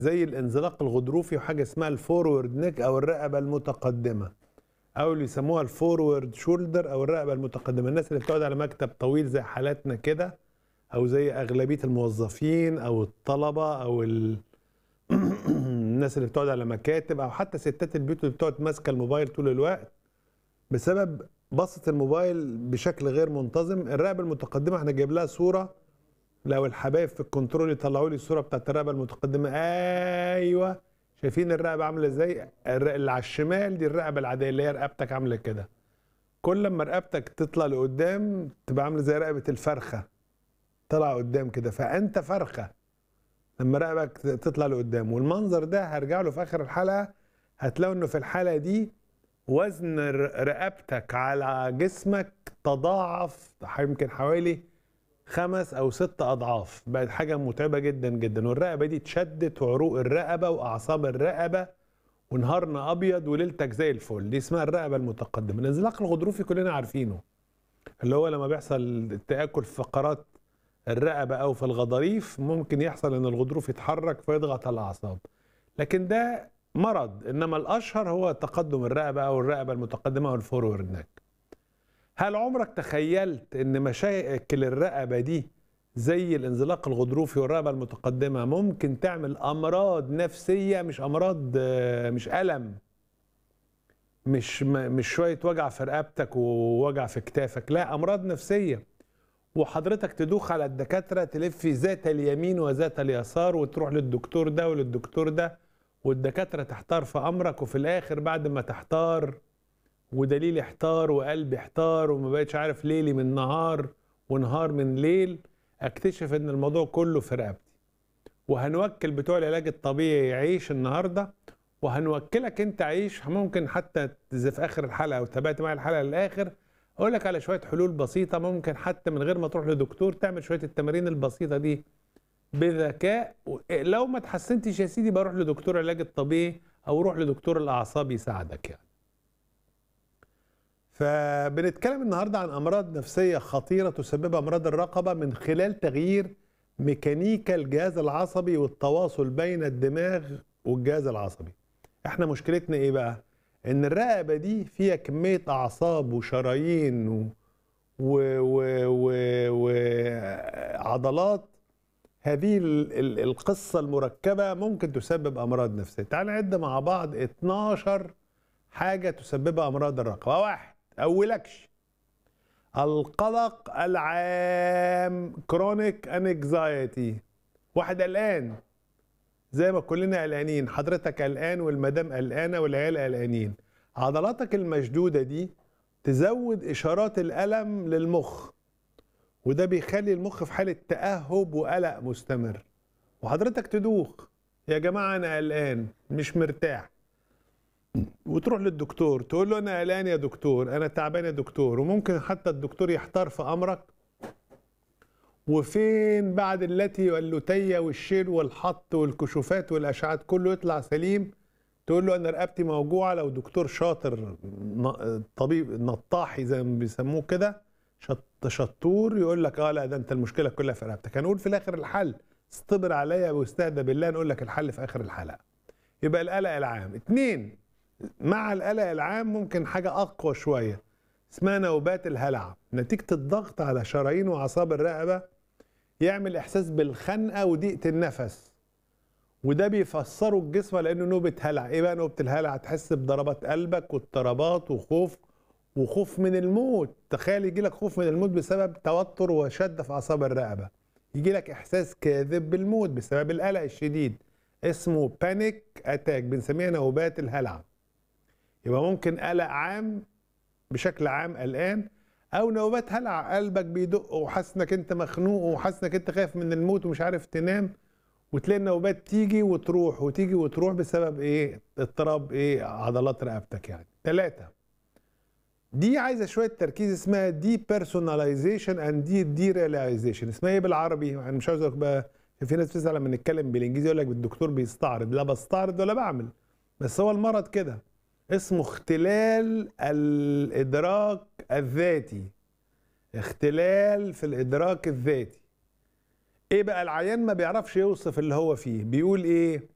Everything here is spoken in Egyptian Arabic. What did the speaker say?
زي الانزلاق الغضروفي وحاجه اسمها الفورورد نيك او الرقبه المتقدمه او اللي يسموها الفورورد شولدر او الرقبه المتقدمه الناس اللي بتقعد على مكتب طويل زي حالاتنا كده او زي اغلبيه الموظفين او الطلبه او ال... الناس اللي بتقعد على مكاتب او حتى ستات البيوت اللي بتقعد ماسكه الموبايل طول الوقت بسبب بسط الموبايل بشكل غير منتظم الرقبه المتقدمه احنا جايب لها صوره لو الحبايب في الكنترول يطلعوا لي الصوره بتاعت الرقبه المتقدمه ايوه شايفين الرقبه عامله ازاي الر- اللي على الشمال دي الرقبه العاديه اللي هي رقبتك عامله كده كل ما رقبتك تطلع لقدام تبقى عامله زي رقبه الفرخه طلع قدام كده فانت فرخه لما رقبك تطلع لقدام والمنظر ده هرجع له في اخر الحلقه هتلاقوا انه في الحلقه دي وزن ر- رقبتك على جسمك تضاعف يمكن حوالي خمس او ست اضعاف بقت حاجه متعبه جدا جدا والرقبه دي اتشدت وعروق الرقبه واعصاب الرقبه ونهارنا ابيض وليلتك زي الفل دي اسمها الرقبه المتقدمه الانزلاق الغضروفي كلنا عارفينه اللي هو لما بيحصل تاكل في فقرات الرقبه او في الغضاريف ممكن يحصل ان الغضروف يتحرك فيضغط على الاعصاب لكن ده مرض انما الاشهر هو تقدم الرقبه او الرقبه المتقدمه او الفورورد نيك هل عمرك تخيلت ان مشاكل الرقبه دي زي الانزلاق الغضروفي والرقبه المتقدمه ممكن تعمل امراض نفسيه مش امراض آه، مش الم مش م- مش شويه وجع في رقبتك ووجع في كتافك لا امراض نفسيه وحضرتك تدوخ على الدكاتره تلف ذات اليمين وذات اليسار وتروح للدكتور ده وللدكتور ده والدكاتره تحتار في امرك وفي الاخر بعد ما تحتار ودليل احتار وقلبي احتار وما بقتش عارف ليلي من نهار ونهار من ليل اكتشف ان الموضوع كله في رقبتي وهنوكل بتوع العلاج الطبيعي يعيش النهارده وهنوكلك انت عيش ممكن حتى اذا في اخر الحلقه او تابعت معايا الحلقه للاخر اقول لك على شويه حلول بسيطه ممكن حتى من غير ما تروح لدكتور تعمل شويه التمارين البسيطه دي بذكاء و- لو ما تحسنتش يا سيدي بروح لدكتور العلاج الطبيعي او روح لدكتور الاعصاب يساعدك يعني فبنتكلم النهارده عن امراض نفسيه خطيره تسببها امراض الرقبه من خلال تغيير ميكانيكا الجهاز العصبي والتواصل بين الدماغ والجهاز العصبي احنا مشكلتنا ايه بقى ان الرقبه دي فيها كميه اعصاب وشرايين و... و... و... و... وعضلات هذه ال- ال- القصه المركبه ممكن تسبب امراض نفسيه تعال نعد مع بعض 12 حاجه تسببها امراض الرقبه واحد اولكش القلق العام كرونيك انكزايتي واحد قلقان زي ما كلنا قلقانين حضرتك قلقان والمدام قلقانه والعيال قلقانين عضلاتك المشدوده دي تزود اشارات الالم للمخ وده بيخلي المخ في حاله تاهب وقلق مستمر وحضرتك تدوخ يا جماعه انا قلقان مش مرتاح وتروح للدكتور تقول له انا قلقان يا دكتور انا تعبان يا دكتور وممكن حتى الدكتور يحتار في امرك وفين بعد اللتي واللتية والشيل والحط والكشوفات والاشعات كله يطلع سليم تقول له انا رقبتي موجوعه لو دكتور شاطر ن- طبيب نطاحي زي ما بيسموه كده شط شطور يقول لك اه لا ده انت المشكله كلها في رقبتك هنقول في الاخر الحل اصطبر عليا واستهدى بالله نقول لك الحل في اخر الحلقه يبقى القلق العام اتنين مع القلق العام ممكن حاجة أقوى شوية اسمها نوبات الهلع نتيجة الضغط على شرايين وأعصاب الرقبة يعمل إحساس بالخنقة وضيقة النفس وده بيفسره الجسم لأنه نوبة هلع إيه بقى نوبة الهلع تحس بضربات قلبك واضطرابات وخوف وخوف من الموت تخيل يجي لك خوف من الموت بسبب توتر وشدة في أعصاب الرقبة يجي لك إحساس كاذب بالموت بسبب القلق الشديد اسمه بانيك أتاك بنسميها نوبات الهلع يبقى ممكن قلق عام بشكل عام قلقان او نوبات هلع قلبك بيدق وحاسس انك انت مخنوق وحاسس انك انت خايف من الموت ومش عارف تنام وتلاقي النوبات تيجي وتروح وتيجي وتروح بسبب ايه اضطراب ايه عضلات رقبتك يعني ثلاثة دي عايزه شويه تركيز اسمها دي بيرسوناليزيشن اند دي دي ريلايزيشن اسمها ايه بالعربي انا مش عاوز أقولك بقى في ناس بتزعل لما نتكلم بالانجليزي يقول لك الدكتور بيستعرض لا بستعرض ولا بعمل بس هو المرض كده اسمه اختلال الادراك الذاتي اختلال في الادراك الذاتي ايه بقى العيان ما بيعرفش يوصف اللي هو فيه بيقول ايه